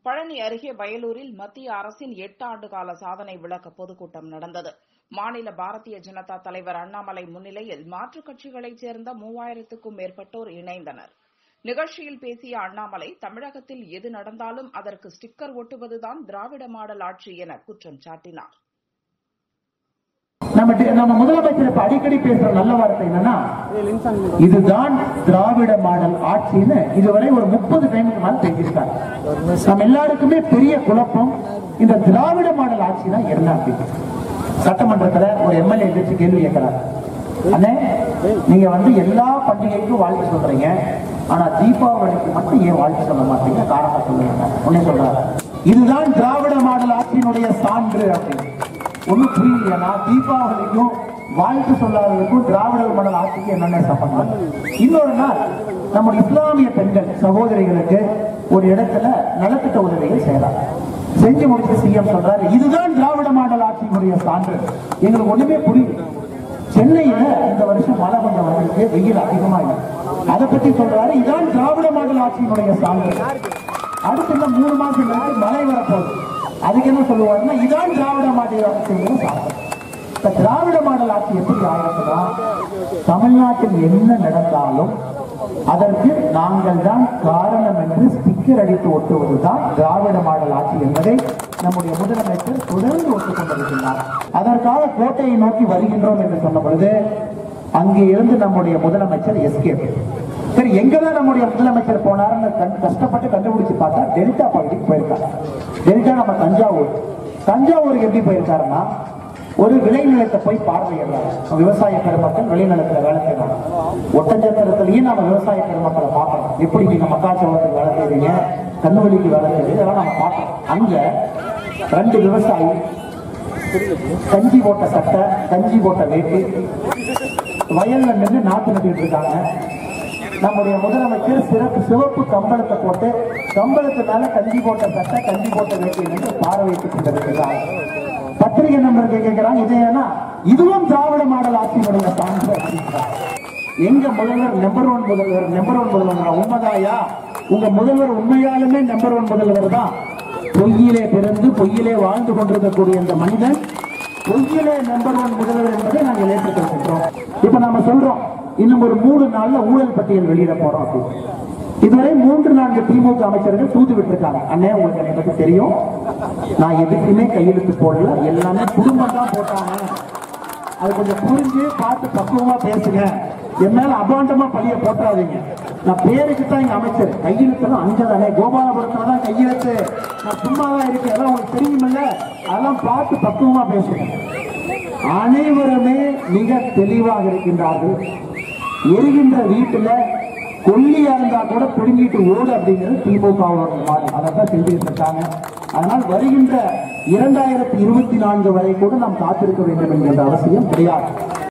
பழனி அருகே வயலூரில் மத்திய அரசின் எட்டு ஆண்டு கால சாதனை விளக்க பொதுக்கூட்டம் நடந்தது மாநில பாரதிய ஜனதா தலைவர் அண்ணாமலை முன்னிலையில் மாற்றுக் கட்சிகளைச் சேர்ந்த மூவாயிரத்துக்கும் மேற்பட்டோர் இணைந்தனர் நிகழ்ச்சியில் பேசிய அண்ணாமலை தமிழகத்தில் எது நடந்தாலும் அதற்கு ஸ்டிக்கர் ஒட்டுவதுதான் திராவிட மாடல் ஆட்சி என குற்றம் சாட்டினார் நம்ம டி- நம்ம முதலமைச்சர் இப்ப அடிக்கடி பேசுற நல்ல வார்த்தை என்னன்னா இதுதான் திராவிட மாடல் ஆட்சின்னு இதுவரை ஒரு முப்பது டைமுக்கு மேல பேசியிருக்காங்க நம்ம எல்லாருக்குமே பெரிய குழப்பம் இந்த திராவிட மாடல் ஆட்சினா என்ன அப்படின்னு சட்டமன்றத்துல ஒரு எம்எல்ஏ எதிர்த்து கேள்வி கேட்கிறார் அண்ணே நீங்க வந்து எல்லா பண்டிகைக்கும் வாழ்த்து சொல்றீங்க ஆனா தீபாவளிக்கு மட்டும் ஏன் வாழ்த்து சொல்ல மாட்டீங்க காரணம் சொல்லுங்க உடனே சொல்றாரு இதுதான் திராவிட மாடல் ஆட்சியினுடைய சான்று அப்படின்னு ஒண்ணும் புரியலையா தீபாவளிக்கும் வாழ்த்து சொல்லாததுக்கும் திராவிட மண்டல ஆட்சிக்கு என்னென்ன சம்பந்தம் இன்னொரு நாள் நம்முடைய இஸ்லாமிய பெண்கள் சகோதரிகளுக்கு ஒரு இடத்துல நலத்திட்ட உதவிகள் செய்யறாங்க செஞ்சு முடிச்சு சிஎம் சொல்றாரு இதுதான் திராவிட மாடல் ஆட்சியினுடைய சான்று எங்களுக்கு ஒண்ணுமே புரியல சென்னையில இந்த வருஷம் மழை கொஞ்சம் வந்திருக்கு வெயில் அதிகமா இல்லை அதை பத்தி சொல்றாரு இதான் திராவிட மாடல் ஆட்சியினுடைய சான்று அடுத்த இந்த மூணு மாசம் கழிச்சு மழை வரப்போகுது அதுக்கு என்ன சொல்லுவாருன்னா இதான் திராவிட மாடல் ஆட்சிங்கிற சாதனை இப்ப திராவிட மாடல் ஆட்சி எப்படி ஆகிறதுனா தமிழ்நாட்டில் என்ன நடந்தாலும் அதற்கு நாங்கள் தான் காரணம் என்று ஸ்டிக்கர் அடித்து ஒட்டுவதுதான் திராவிட மாடல் ஆட்சி என்பதை நம்முடைய முதலமைச்சர் தொடர்ந்து ஒத்துக்கொண்டிருக்கிறார் அதற்காக கோட்டையை நோக்கி வருகின்றோம் என்று சொன்ன பொழுது அங்கே இருந்து நம்முடைய முதலமைச்சர் எஸ்கேப் சரி எங்கதான் நம்முடைய முதலமைச்சர் போனாருன்னு கண்- கஷ்டப்பட்டு கண்டுபிடிச்சு பார்த்தா டெல்டா பகுதிக்கு போயிருக்காரு டெல்டா நம்ம தஞ்சாவூர் தஞ்சாவூருக்கு எப்படி போயிருக்காருன்னா ஒரு விளைநிலத்தை போய் பார்வையிடுறாரு விவசாய பெருமக்கள் விளைநிலத்துல வேலை செய்யறாங்க ஒட்டஞ்சத்திரத்திலையும் நம்ம விவசாய பெருமக்களை பார்க்கணும் எப்படி நீங்க மக்காச்சோளத்துக்கு வேலை செய்றீங்க கண்ணுவலிக்கு வேலை செய்றீங்க இதெல்லாம் நம்ம பார்க்கணும் அங்க ரெண்டு விவசாயி கஞ்சி போட்ட சட்டை கஞ்சி போட்ட வேட்டி வயல்ல நின்று நாத்து நட்டுட்டு இருக்காங்க நம்முடைய முதலமைச்சர் சிறப்பு சிவப்பு கம்பளத்தை போட்டு கம்பளத்து மேல கஞ்சி போட்ட சட்டை கஞ்சி போட்ட வேட்டி நின்று பார்வையிட்டுக் கொண்டிருக்கிறார் பத்திரிகை நம்பருக்கு கேட்கிறாங்க இது ஏன்னா இதுவும் திராவிட மாடல் ஆட்சியினுடைய சான்று அப்படின்றார். எங்க முதல்வர் நம்பர் ஒன் முதல்வர் நம்பர் ஒன் முதல்வர் உண்மைதாயா உங்க முதல்வர் உண்மையாலுமே நம்பர் ஒன் முதல்வர் தான் பொய்யிலே பிறந்து பொய்யிலே வாழ்ந்து கொண்டிருக்கக்கூடிய இந்த மனிதன் பொய்யிலே நம்பர் ஒன் முதல்வர் என்பதை நாங்கள் ஏற்றுக்கொள்கின்றோம் இப்ப நாம சொல்றோம் இன்னும் ஒரு மூணு நாள்ல ஊழல் பட்டியல் வெளியிட போறோம் அப்படின்னு இதுவரை மூன்று நான்கு திமுக அமைச்சர்கள் தூது விட்டுருக்காங்க அண்ணே உங்களுக்கு என்னை பத்தி தெரியும் நான் எதுக்குமே கையெழுத்து போடல எல்லாமே குடும்பம் தான் போட்டாங்க அது கொஞ்சம் புரிஞ்சு பார்த்து பக்குவமா பேசுங்க என் மேல அபாண்டமா பழிய போட்டுறாதீங்க நான் பேருக்கு தான் இங்க அமைச்சர் கையெழுத்துலாம் அங்கதானே கோபாலபுரத்துல தான் கையெழுத்து நான் சும்மா தான் இருக்கேன் அதெல்லாம் உங்களுக்கு தெரியுமில்ல அதெல்லாம் பார்த்து பக்குவமா பேசுங்க அனைவருமே மிக தெளிவாக இருக்கின்றார்கள் எரிகின்ற வீட்டுல கொல்லியா இருந்தா கூட பிடுங்கிட்டு ஓடு அப்படிங்கிறது திமுகவோட மாதிரி அதை தான் செஞ்சுட்டு இருக்காங்க அதனால் வருகின்ற இரண்டாயிரத்தி இருபத்தி நான்கு வரை கூட நாம் காத்திருக்க வேண்டும் என்கின்ற அவசியம் கிடையாது